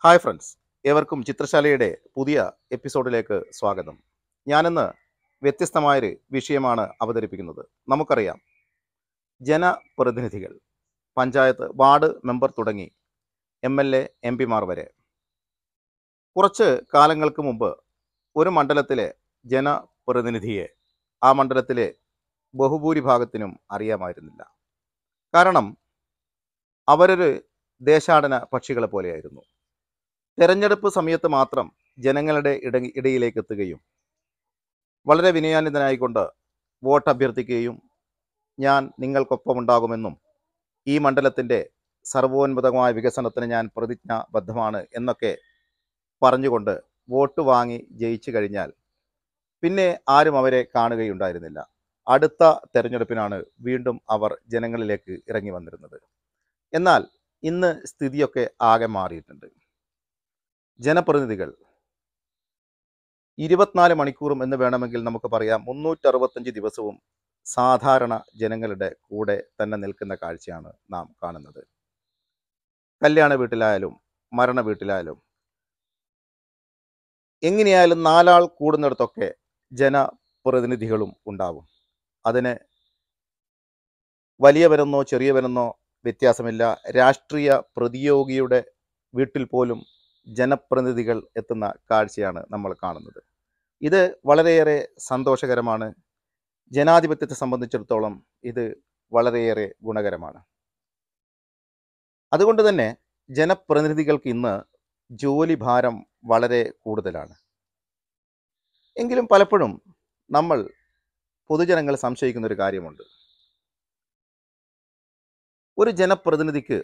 hi friends ഏവർക്കും ചിത്രശാലയുടെ പുതിയ എപ്പിസോഡിലേക്ക് സ്വാഗതം ഞാനിന്ന് വ്യത്യസ്തമായൊരു വിഷയമാണ് അവതരിപ്പിക്കുന്നത് നമുക്കറിയാം ജനപ്രതിനിധികൾ പഞ്ചായത്ത് വാർഡ് മെമ്പർ തുടങ്ങി എം എൽ എ എം പിമാർ വരെ കുറച്ച് കാലങ്ങൾക്ക് മുമ്പ് ഒരു മണ്ഡലത്തിലെ ജനപ്രതിനിധിയെ ആ മണ്ഡലത്തിലെ ബഹുഭൂരിഭാഗത്തിനും അറിയാമായിരുന്നില്ല കാരണം അവരൊരു ദേശാടന പക്ഷികളെ പോലെയായിരുന്നു തെരഞ്ഞെടുപ്പ് സമയത്ത് മാത്രം ജനങ്ങളുടെ ഇട ഇടയിലേക്ക് എത്തുകയും വളരെ വിനയാനിതനായിക്കൊണ്ട് വോട്ട് അഭ്യർത്ഥിക്കുകയും ഞാൻ നിങ്ങൾക്കൊപ്പമുണ്ടാകുമെന്നും ഈ മണ്ഡലത്തിൻ്റെ സർവോന്മുതമായ വികസനത്തിന് ഞാൻ പ്രതിജ്ഞാബദ്ധമാണ് എന്നൊക്കെ പറഞ്ഞുകൊണ്ട് വോട്ട് വാങ്ങി ജയിച്ചു കഴിഞ്ഞാൽ പിന്നെ ആരും അവരെ കാണുകയുണ്ടായിരുന്നില്ല അടുത്ത തെരഞ്ഞെടുപ്പിനാണ് വീണ്ടും അവർ ജനങ്ങളിലേക്ക് ഇറങ്ങി വന്നിരുന്നത് എന്നാൽ ഇന്ന് സ്ഥിതിയൊക്കെ ആകെ മാറിയിട്ടുണ്ട് ജനപ്രതിനിധികൾ ഇരുപത്തിനാല് മണിക്കൂറും എന്ന് വേണമെങ്കിൽ നമുക്ക് പറയാം മുന്നൂറ്ററുപത്തഞ്ച് ദിവസവും സാധാരണ ജനങ്ങളുടെ കൂടെ തന്നെ നിൽക്കുന്ന കാഴ്ചയാണ് നാം കാണുന്നത് കല്യാണ വീട്ടിലായാലും മരണ വീട്ടിലായാലും എങ്ങനെയായാലും നാലാൾ കൂടുന്നിടത്തൊക്കെ ജനപ്രതിനിധികളും ഉണ്ടാവും അതിന് വലിയവരെന്നോ ചെറിയവരെന്നോ വ്യത്യാസമില്ല രാഷ്ട്രീയ പ്രതിയോഗിയുടെ വീട്ടിൽ പോലും ജനപ്രതിനിധികൾ എത്തുന്ന കാഴ്ചയാണ് നമ്മൾ കാണുന്നത് ഇത് വളരെയേറെ സന്തോഷകരമാണ് ജനാധിപത്യത്തെ സംബന്ധിച്ചിടത്തോളം ഇത് വളരെയേറെ ഗുണകരമാണ് അതുകൊണ്ട് തന്നെ ജനപ്രതിനിധികൾക്ക് ഇന്ന് ജോലി ഭാരം വളരെ കൂടുതലാണ് എങ്കിലും പലപ്പോഴും നമ്മൾ പൊതുജനങ്ങൾ സംശയിക്കുന്ന ഒരു കാര്യമുണ്ട് ഒരു ജനപ്രതിനിധിക്ക്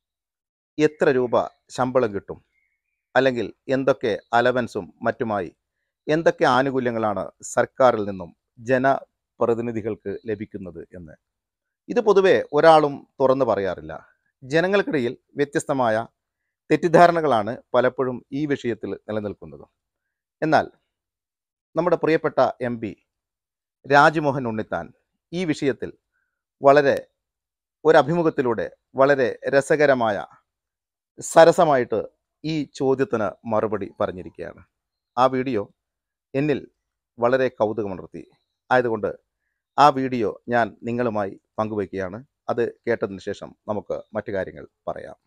എത്ര രൂപ ശമ്പളം കിട്ടും അല്ലെങ്കിൽ എന്തൊക്കെ അലവൻസും മറ്റുമായി എന്തൊക്കെ ആനുകൂല്യങ്ങളാണ് സർക്കാരിൽ നിന്നും ജനപ്രതിനിധികൾക്ക് ലഭിക്കുന്നത് എന്ന് ഇത് പൊതുവെ ഒരാളും തുറന്നു പറയാറില്ല ജനങ്ങൾക്കിടയിൽ വ്യത്യസ്തമായ തെറ്റിദ്ധാരണകളാണ് പലപ്പോഴും ഈ വിഷയത്തിൽ നിലനിൽക്കുന്നത് എന്നാൽ നമ്മുടെ പ്രിയപ്പെട്ട എം പി രാജ്മോഹൻ ഉണ്ണിത്താൻ ഈ വിഷയത്തിൽ വളരെ ഒരു അഭിമുഖത്തിലൂടെ വളരെ രസകരമായ സരസമായിട്ട് ഈ ചോദ്യത്തിന് മറുപടി പറഞ്ഞിരിക്കുകയാണ് ആ വീഡിയോ എന്നിൽ വളരെ കൗതുകമുണർത്തി ആയതുകൊണ്ട് ആ വീഡിയോ ഞാൻ നിങ്ങളുമായി പങ്കുവയ്ക്കുകയാണ് അത് കേട്ടതിന് ശേഷം നമുക്ക് മറ്റു കാര്യങ്ങൾ പറയാം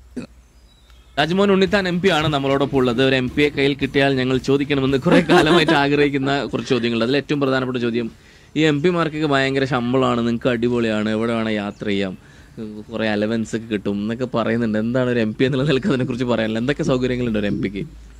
രാജ്മോഹൻ ഉണ്ണിത്താൻ എം പി ആണ് നമ്മളോടൊപ്പം ഉള്ളത് ഒരു എം പിയെ കയ്യിൽ കിട്ടിയാൽ ഞങ്ങൾ ചോദിക്കണമെന്ന് കുറെ കാലമായിട്ട് ആഗ്രഹിക്കുന്ന കുറച്ച് ചോദ്യങ്ങളുണ്ട് അതിൽ ഏറ്റവും പ്രധാനപ്പെട്ട ചോദ്യം ഈ എം പിമാർക്കൊക്കെ ഭയങ്കര ശമ്പളമാണ് നിങ്ങൾക്ക് അടിപൊളിയാണ് എവിടെ വേണം യാത്ര ചെയ്യാം കുറെ അലവൻസ് ഒക്കെ കിട്ടും എന്നൊക്കെ പറയുന്നുണ്ട് എന്താണ് ഒരു എം പി എന്നുള്ള നിലക്ക് അതിനെ കുറിച്ച് പറയാനില്ല എന്തൊക്കെ സൗകര്യങ്ങളുണ്ട് ഒരു എം പിക്ക്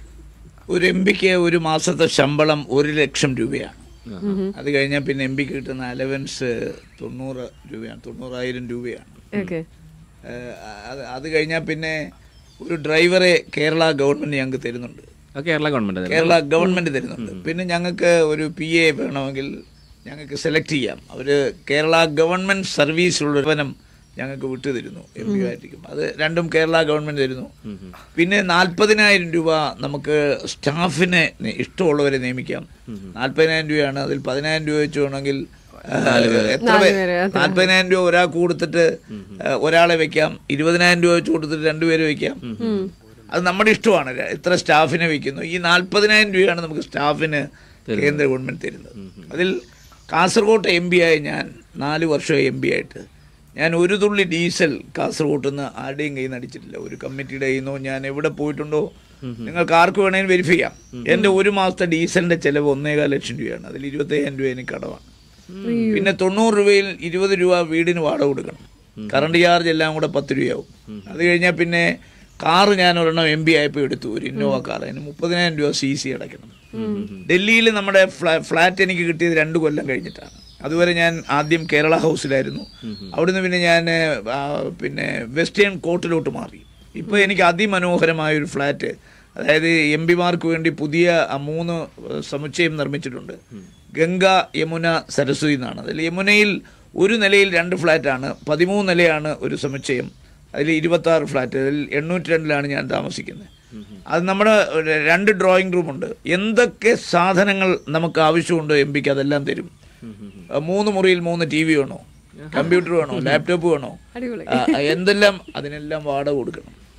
ഒരു എം പിക്ക് ഒരു മാസത്തെ ശമ്പളം ഒരു ലക്ഷം രൂപയാണ് അത് കഴിഞ്ഞാൽ പിന്നെ എം പിക്ക് കിട്ടുന്ന അലവൻസ് തൊണ്ണൂറ് രൂപയാണ് തൊണ്ണൂറായിരം രൂപയാണ് ഓക്കെ ഏഹ് അത് അത് കഴിഞ്ഞാൽ പിന്നെ ഒരു ഡ്രൈവറെ കേരള ഗവൺമെന്റ് ഞങ്ങൾക്ക് തരുന്നുണ്ട് അത് കേരള ഗവൺമെന്റ് കേരള ഗവൺമെന്റ് തരുന്നുണ്ട് പിന്നെ ഞങ്ങൾക്ക് ഒരു പി എ വേണമെങ്കിൽ ഞങ്ങൾക്ക് സെലക്ട് ചെയ്യാം അവർ കേരള ഗവൺമെന്റ് സർവീസിലുള്ള ഭവനം ഞങ്ങൾക്ക് വിട്ടു തരുന്നു എം പി ആയിരിക്കും അത് രണ്ടും കേരള ഗവൺമെന്റ് തരുന്നു പിന്നെ നാൽപ്പതിനായിരം രൂപ നമുക്ക് സ്റ്റാഫിനെ നി- ഇഷ്ടമുള്ളവരെ നിയമിക്കാം നാൽപ്പതിനായിരം രൂപയാണ് അതിൽ പതിനായിരം രൂപ വെച്ച് വേണമെങ്കിൽ ഏഹ്, എത്ര പേ- പേര്, നാൽപ്പതിനായിരം രൂപ ഒരാൾക്ക് കൊടുത്തിട്ട് ഏഹ്, ഒരാളെ വെക്കാം ഇരുപതിനായിരം രൂപ വെച്ച് കൊടുത്തിട്ട് രണ്ടുപേരെ വെക്കാം അത് നമ്മുടെ ഇഷ്ടമാണ് ര- എത്ര സ്റ്റാഫിനെ വെക്കുന്നു ഈ നാൽപ്പതിനായിരം രൂപയാണ് നമുക്ക് സ്റ്റാഫിന് കേന്ദ്ര ഗവൺമെന്റ് തരുന്നത് അതിൽ കാസർഗോട്ട് എം പി ആയി ഞാൻ നാല് വർഷമായി എം പി ആയിട്ട് ഞാൻ ഒരു തുള്ളി ഡീസൽ കാസർഗോട്ട് നിന്ന് ആരുടെയും കയ്യിൽ നിന്ന് അടിച്ചിട്ടില്ല ഒരു കമ്മിറ്റിയുടെ കയ്യിൽ നിന്നോ ഞാൻ എവിടെ പോയിട്ടുണ്ടോ നിങ്ങൾക്ക് ആർക്ക് വേണമെങ്കിലും വെരിഫൈ ചെയ്യാം എൻ്റെ ഒരു മാസത്തെ ഡീസലിന്റെ ചെലവ് ഒന്നേകാൽ ലക്ഷം രൂപയാണ് അതിൽ ഇരുപത്തയ്യായിരം രൂപ എനിക്ക് കടമാണ് പിന്നെ തൊണ്ണൂറ് രൂപയിൽ ഇരുപത് രൂപ വീടിന് വാടക കൊടുക്കണം കറണ്ട് ചാർജ് എല്ലാം കൂടെ പത്ത് രൂപയാവും അത് കഴിഞ്ഞാൽ പിന്നെ കാറ് ഞാൻ ഒരെണ്ണം എം പി ആയപ്പോൾ എടുത്തു ഒരു ഇന്നോവ കാർ അതിന് മുപ്പതിനായിരം രൂപ സി സി അടയ്ക്കണം ഡൽഹിയിൽ നമ്മുടെ ഫ്ലാ- ഫ്ലാറ്റ് എനിക്ക് കിട്ടിയത് രണ്ട് കൊല്ലം കഴിഞ്ഞിട്ടാണ് അതുവരെ ഞാൻ ആദ്യം കേരള ഹൗസിലായിരുന്നു അവിടുന്ന് പിന്നെ ഞാൻ ആ, പിന്നെ വെസ്റ്റേൺ കോർട്ടിലോട്ട് മാറി ഇപ്പോൾ എനിക്ക് അതിമനോഹരമായ ഒരു ഫ്ലാറ്റ് അതായത് എം പിമാർക്ക് വേണ്ടി പുതിയ ആ മൂന്ന് സമുച്ചയം നിർമ്മിച്ചിട്ടുണ്ട് ഗംഗ യമുന സരസ്വതി എന്നാണ് അതിൽ യമുനയിൽ ഒരു നിലയിൽ രണ്ട് ഫ്ലാറ്റാണ് പതിമൂന്ന് നിലയാണ് ഒരു സമുച്ചയം അതിൽ ഇരുപത്തി ആറ് ഫ്ലാറ്റ് അതിൽ എണ്ണൂറ്റി രണ്ടിലാണ് ഞാൻ താമസിക്കുന്നത് അത് നമ്മുടെ ഒരു രണ്ട് ഡ്രോയിങ് റൂമുണ്ട് എന്തൊക്കെ സാധനങ്ങൾ നമുക്ക് ആവശ്യമുണ്ടോ എം പിക്ക് അതെല്ലാം തരും ആ, മൂന്ന് മുറിയിൽ മൂന്ന് ടി വി വേണോ കമ്പ്യൂട്ടർ വേണോ ലാപ്ടോപ്പ് വേണോ അടിപൊളി ആ, എന്തെല്ലാം അതിനെല്ലാം വാടക കൊടുക്കണം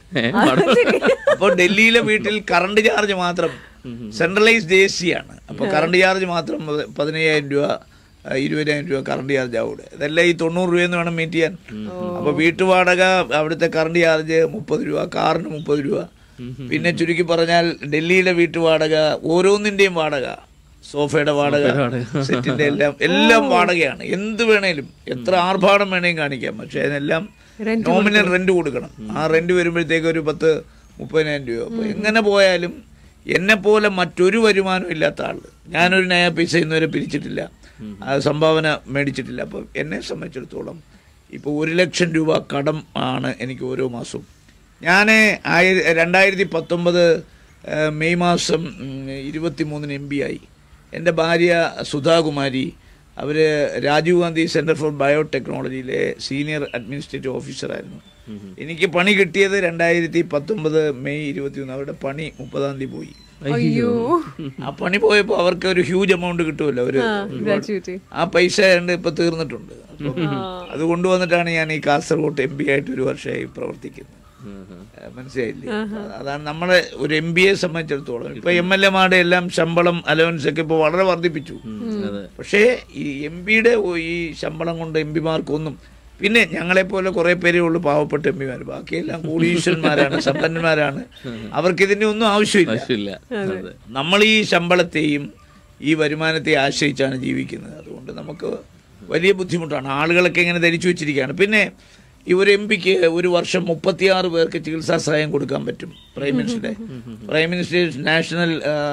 ഏ, പടം- അപ്പോൾ ഡൽഹിയിലെ വീട്ടിൽ കറണ്ട് ചാർജ് മാത്രം സെൻട്രലൈസ്ഡ് എ സി ആണ് അപ്പോൾ കറണ്ട് ചാർജ് മാത്രം പത്- പതിനയ്യായിരം രൂപ ആ, ഇരുപതിനായിരം രൂപ കറണ്ട് ചാർജ് ആവും ഇവിടെ ഇതെല്ലാം ഈ തൊണ്ണൂറ് രൂപയെന്ന് വേണം മീറ്റ് ചെയ്യാൻ അപ്പോൾ വീട്ടുവാടക അവിടുത്തെ കറണ്ട് ചാർജ് മുപ്പത് രൂപ കാറിന് മുപ്പത് രൂപ പിന്നെ ചുരുക്കി പറഞ്ഞാൽ ഡൽഹിയിലെ വീട്ടുവാടക ഓരോന്നിൻ്റെയും വാടക സോഫയുടെ വാടക സെറ്റിന്റെ എല്ലാം എല്ലാം വാടകയാണ് എന്ത് വേണേലും എത്ര ആർഭാടം വേണേലും കാണിക്കാം പക്ഷെ അതിനെല്ലാം നോമിനൽ റെന്റ് കൊടുക്കണം ആ റെന്റ് വരുമ്പോഴത്തേക്ക് ഒരു പത്ത് മുപ്പതിനായിരം രൂപ അപ്പൊ എങ്ങനെ പോയാലും എന്നെ പോലെ മറ്റൊരു വരുമാനം ഇല്ലാത്ത ആള് ഞാനൊരു നയ പൈസ ഇന്നുവരെ പിരിച്ചിട്ടില്ല ആ സംഭാവന മേടിച്ചിട്ടില്ല അപ്പം എന്നെ സംബന്ധിച്ചിടത്തോളം ഇപ്പോൾ ഒരു ലക്ഷം രൂപ കടം ആണ് എനിക്ക് ഓരോ മാസവും ഞാൻ ആയിര രണ്ടായിരത്തി പത്തൊമ്പത് ഏഹ്, മെയ് മാസം ഇരുപത്തി മൂന്നിന് എം പി ആയി എൻ്റെ ഭാര്യ സുധാകുമാരി അവർ രാജീവ് ഗാന്ധി സെൻറ്റർ ഫോർ ബയോടെക്നോളജിയിലെ സീനിയർ അഡ്മിനിസ്ട്രേറ്റീവ് ഓഫീസറായിരുന്നു എനിക്ക് പണി കിട്ടിയത് രണ്ടായിരത്തി പത്തൊമ്പത് മെയ് ഇരുപത്തി ഒന്ന് അവരുടെ പണി മുപ്പതാം തീയതി പോയി അയ്യോ ആ പണി പോയപ്പോൾ അവർക്ക് ഒരു ഹ്യൂജ് എമൗണ്ട് കിട്ടുമല്ലോ ഒരു ഗ്രാജുവേറ്റ് ആ പൈസ ഉണ്ട് ഇപ്പൊ തീർന്നിട്ടുണ്ട് അപ്പം അത് കൊണ്ടുവന്നിട്ടാണ് ഞാൻ ഈ കാസർഗോഡ് എം പി ആയിട്ട് ഒരു വർഷമായി പ്രവർത്തിക്കുന്നത് ഏഹ് മനസ്സിലായില്ലേ അതാണ് നമ്മളെ ഒരു എം ബി എ സംബന്ധിച്ചിടത്തോളം ഇപ്പൊ എം എൽ എമാരുടെ എല്ലാം ശമ്പളം അലവൻസ് ഒക്കെ ഇപ്പൊ വളരെ വർദ്ധിപ്പിച്ചു അതെ പക്ഷേ ഈ എം പിയുടെ ഈ ശമ്പളം കൊണ്ട് എം പിമാർക്കൊന്നും പിന്നെ ഞങ്ങളെപ്പോലെ കുറെ പേരേ ഉള്ളൂ പാവപ്പെട്ട എം പിമാർ ബാക്കിയെല്ലാം കോടീശ്വരന്മാരാണ് സമ്പന്നന്മാരാണ് അവർക്ക് ഇതിന്റെ ഒന്നും ആവശ്യമില്ല ആവശ്യമില്ല അതെ നമ്മൾ ഈ ശമ്പളത്തെയും ഈ വരുമാനത്തെ ആശ്രയിച്ചാണ് ജീവിക്കുന്നത് അതുകൊണ്ട് നമുക്ക് വലിയ ബുദ്ധിമുട്ടാണ് ആളുകളൊക്കെ ഇങ്ങനെ ധരിച്ചു വെച്ചിരിക്കുകയാണ് പിന്നെ ഈ ഒരു എം പിക്ക് ഒരു വർഷം മുപ്പത്തിയാറ് പേർക്ക് ചികിത്സാ സഹായം കൊടുക്കാൻ പറ്റും പ്രൈം മിനിസ്റ്ററുടെ പ്രൈം മിനിസ്റ്റർ നാഷണൽ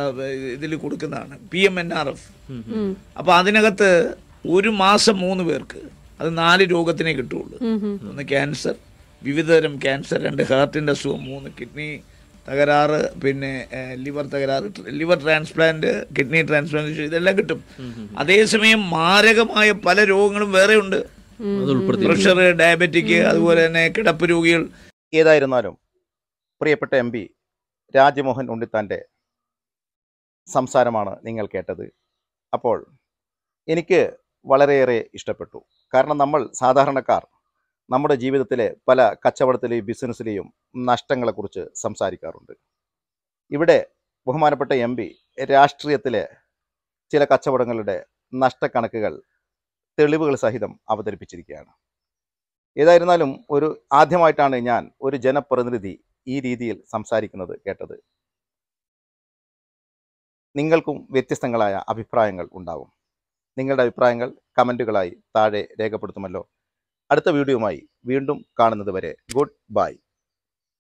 ഇതിൽ കൊടുക്കുന്നതാണ് P M N R F അപ്പോൾ അതിനകത്ത് ഒരു മാസം മൂന്ന് പേർക്ക് അത് നാല് രോഗത്തിനേ കിട്ടുള്ളൂ ഒന്ന് ക്യാൻസർ വിവിധതരം ക്യാൻസർ രണ്ട് ഹാർട്ടിൻ്റെ അസുഖം മൂന്ന് കിഡ്നി തകരാറ് പിന്നെ ലിവർ തകരാറ് ലിവർ ട്രാൻസ്പ്ലാന്റ് കിഡ്നി ട്രാൻസ്പ്ലാന്റേഷൻ ഇതെല്ലാം കിട്ടും അതേസമയം മാരകമായ പല രോഗങ്ങളും വേറെ ഉണ്ട് അത് ഉൾപ്പെടുത്തി പ്രഷർ ഡയബറ്റിക് അതുപോലെ തന്നെ കിടപ്പ് രോഗികൾ ഏതായിരുന്നാലും പ്രിയപ്പെട്ട എം പി രാജ്മോഹൻ ഉണ്ണിത്താൻ്റെ സംസാരമാണ് നിങ്ങൾ കേട്ടത് അപ്പോൾ എനിക്ക് വളരെയേറെ ഇഷ്ടപ്പെട്ടു കാരണം നമ്മൾ സാധാരണക്കാർ നമ്മുടെ ജീവിതത്തിലെ പല കച്ചവടത്തിലെയും ബിസിനസ്സിലെയും നഷ്ടങ്ങളെക്കുറിച്ച് സംസാരിക്കാറുണ്ട് ഇവിടെ ബഹുമാനപ്പെട്ട എം പി രാഷ്ട്രീയത്തിലെ ചില കച്ചവടങ്ങളുടെ നഷ്ടക്കണക്കുകൾ തെളിവുകൾ സഹിതം അവതരിപ്പിച്ചിരിക്കുകയാണ് ഏതായിരുന്നാലും ഒരു ആദ്യമായിട്ടാണ് ഞാൻ ഒരു ജനപ്രതിനിധി ഈ രീതിയിൽ സംസാരിക്കുന്നത് കേട്ടത് നിങ്ങൾക്കും വ്യത്യസ്തങ്ങളായ അഭിപ്രായങ്ങൾ ഉണ്ടാവും നിങ്ങളുടെ അഭിപ്രായങ്ങൾ കമൻറ്റുകളായി താഴെ രേഖപ്പെടുത്തുമല്ലോ അടുത്ത വീഡിയോയുമായി വീണ്ടും കാണുന്നത് വരെ ഗുഡ് ബൈ